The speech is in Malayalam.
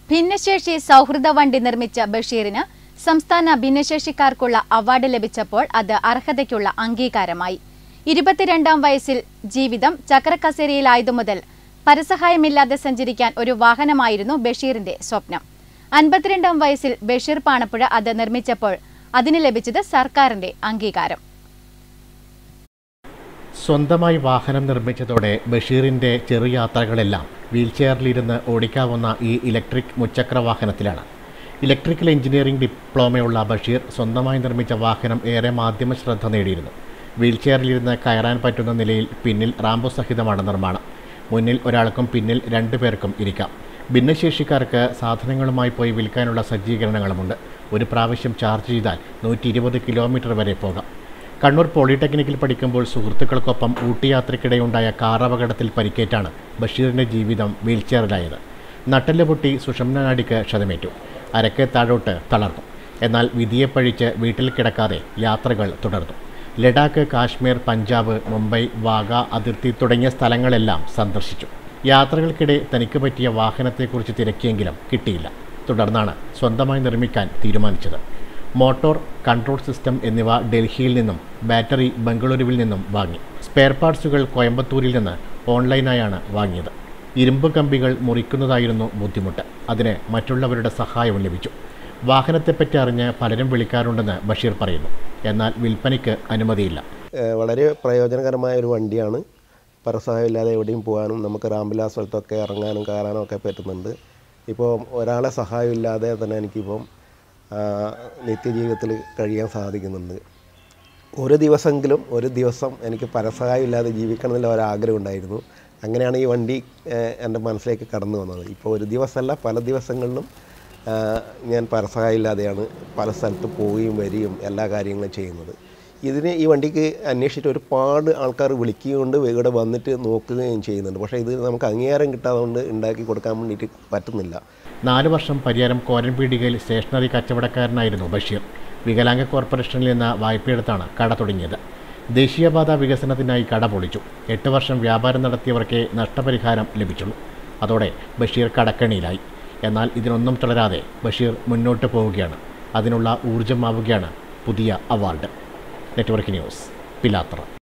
ഭിന്നശേഷി സൗഹൃദ വണ്ടി നിർമ്മിച്ച ബഷീറിന് സംസ്ഥാന ഭിന്നശേഷിക്കാർക്കുള്ള അവാർഡ് ലഭിച്ചപ്പോൾ അത് അർഹതയ്ക്കുള്ള അംഗീകാരമായി ഇരുപത്തിരണ്ടാം വയസ്സിൽ ജീവിതം ചക്രക്കസേരയിലായതു മുതൽ പരസഹായമില്ലാതെ സഞ്ചരിക്കാൻ ഒരു വാഹനമായിരുന്നു ബഷീറിന്റെ സ്വപ്നം അൻപത്തിരണ്ടാം വയസ്സിൽ ബഷീർ പാണപ്പുഴ അത് നിർമ്മിച്ചപ്പോൾ അതിന് ലഭിച്ചത് സർക്കാരിന്റെ അംഗീകാരം സ്വന്തമായി വാഹനം നിർമ്മിച്ചതോടെ ബഷീറിൻ്റെ ചെറുയാത്രകളെല്ലാം വീൽചെയറിലിരുന്ന് ഓടിക്കാവുന്ന ഈ ഇലക്ട്രിക് മുച്ചക്ര വാഹനത്തിലാണ് ഇലക്ട്രിക്കൽ എഞ്ചിനീയറിംഗ് ഡിപ്ലോമയുള്ള ബഷീർ സ്വന്തമായി നിർമ്മിച്ച വാഹനം ഏറെ മാധ്യമ ശ്രദ്ധ നേടിയിരുന്നു വീൽചെയറിലിരുന്ന് കയറാൻ പറ്റുന്ന നിലയിൽ പിന്നിൽ റാമ്പോ സഹിതമാണ് നിർമ്മാണം മുന്നിൽ ഒരാൾക്കും പിന്നിൽ രണ്ടു പേർക്കും ഇരിക്കാം ഭിന്നശേഷിക്കാർക്ക് സാധനങ്ങളുമായി പോയി വിൽക്കാനുള്ള സജ്ജീകരണങ്ങളുമുണ്ട് ഒരു പ്രാവശ്യം ചാർജ് ചെയ്താൽ നൂറ്റി ഇരുപത് കിലോമീറ്റർ വരെ പോകാം കണ്ണൂർ പോളിടെക്നിക്കിൽ പഠിക്കുമ്പോൾ സുഹൃത്തുക്കൾക്കൊപ്പം ഊട്ടി യാത്രയ്ക്കിടെയുണ്ടായ കാർ അപകടത്തിൽ പരിക്കേറ്റാണ് ബഷീറിൻ്റെ ജീവിതം വീൽചെയറിലായത് നട്ടെല്ല് പൊട്ടി സുഷംന നാടിക്ക് ക്ഷതമേറ്റു അരക്ക് താഴോട്ട് തളർന്നു എന്നാൽ വിധിയെ പഴിച്ച് വീട്ടിൽ കിടക്കാതെ യാത്രകൾ തുടർന്നു ലഡാക്ക് കാശ്മീർ പഞ്ചാബ് മുംബൈ വാഗ അതിർത്തി തുടങ്ങിയ സ്ഥലങ്ങളെല്ലാം സന്ദർശിച്ചു യാത്രകൾക്കിടെ തനിക്ക് പറ്റിയ വാഹനത്തെക്കുറിച്ച് തിരക്കിയെങ്കിലും കിട്ടിയില്ല തുടർന്നാണ് സ്വന്തമായി നിർമ്മിക്കാൻ തീരുമാനിച്ചത് മോട്ടോർ കൺട്രോൾ സിസ്റ്റം എന്നിവ ഡൽഹിയിൽ നിന്നും ബാറ്ററി ബംഗളൂരുവിൽ നിന്നും വാങ്ങി സ്പെയർ പാർട്സുകൾ കോയമ്പത്തൂരിൽ നിന്ന് ഓൺലൈനായാണ് വാങ്ങിയത് ഇരുമ്പ് കമ്പികൾ മുറിക്കുന്നതായിരുന്നു ബുദ്ധിമുട്ട് അതിന് മറ്റുള്ളവരുടെ സഹായവും ലഭിച്ചു വാഹനത്തെപ്പറ്റി അറിഞ്ഞ് പലരും വിളിക്കാറുണ്ടെന്ന് ബഷീർ പറയുന്നു എന്നാൽ വിൽപ്പനയ്ക്ക് അനുമതിയില്ല ഏഹ് വളരെ പ്രയോജനകരമായ ഒരു വണ്ടിയാണ് പരസഹായമില്ലാതെ എവിടെയും പോകാനും നമുക്ക് റാമ്പില്ലാ സ്ഥലത്തൊക്കെ ഇറങ്ങാനും കയറാനും ഒക്കെ പറ്റുന്നുണ്ട് ഇപ്പോൾ ഒരാളെ സഹായമില്ലാതെ തന്നെ എനിക്കിപ്പം ആ, നിത്യജീവിതത്തിൽ കഴിയാൻ സാധിക്കുന്നുണ്ട് ഒരു ദിവസമെങ്കിലും ഒരു ദിവസം എനിക്ക് പരസഹായമില്ലാതെ ജീവിക്കണം എന്നുള്ള ഒരാഗ്രഹം ഉണ്ടായിരുന്നു അങ്ങനെയാണ് ഈ വണ്ടി ഏഹ്, എൻ്റെ മനസ്സിലേക്ക് കടന്നു വന്നത് ഇപ്പോൾ ഒരു ദിവസമല്ല പല ദിവസങ്ങളിലും ആ, ഞാൻ പരസഹായമില്ലാതെയാണ് പല സ്ഥലത്ത് പോവുകയും വരികയും എല്ലാ കാര്യങ്ങളും ചെയ്യുന്നത് ഇതിന് ഈ വണ്ടിക്ക് അന്വേഷിച്ചിട്ട് ഒരുപാട് ആൾക്കാർ വിളിക്കുകയുണ്ട് ഇവിടെ വന്നിട്ട് നോക്കുകയും ചെയ്യുന്നുണ്ട് പക്ഷേ ഇത് നമുക്ക് അംഗീകാരം കിട്ടാത്തതുകൊണ്ട് ഉണ്ടാക്കി കൊടുക്കാൻ വേണ്ടിയിട്ട് പറ്റുന്നില്ല നാല് വർഷം പരിയാരം കോരൻപീടികയിൽ സ്റ്റേഷനറി കച്ചവടക്കാരനായിരുന്നു ബഷീർ വികലാംഗ കോർപ്പറേഷനിൽ നിന്ന് വായ്പയെടുത്താണ് കട തുടങ്ങിയത് ദേശീയപാത വികസനത്തിനായി കട പൊളിച്ചു എട്ട് വർഷം വ്യാപാരം നടത്തിയവർക്കേ നഷ്ടപരിഹാരം ലഭിച്ചുള്ളൂ അതോടെ ബഷീർ കടക്കണിയിലായി എന്നാൽ ഇതിനൊന്നും തുടരാതെ ബഷീർ മുന്നോട്ട് പോവുകയാണ് അതിനുള്ള ഊർജ്ജമാവുകയാണ് പുതിയ അവാർഡ് നെറ്റ്വർക്ക് ന്യൂസ് പിലാത്തറ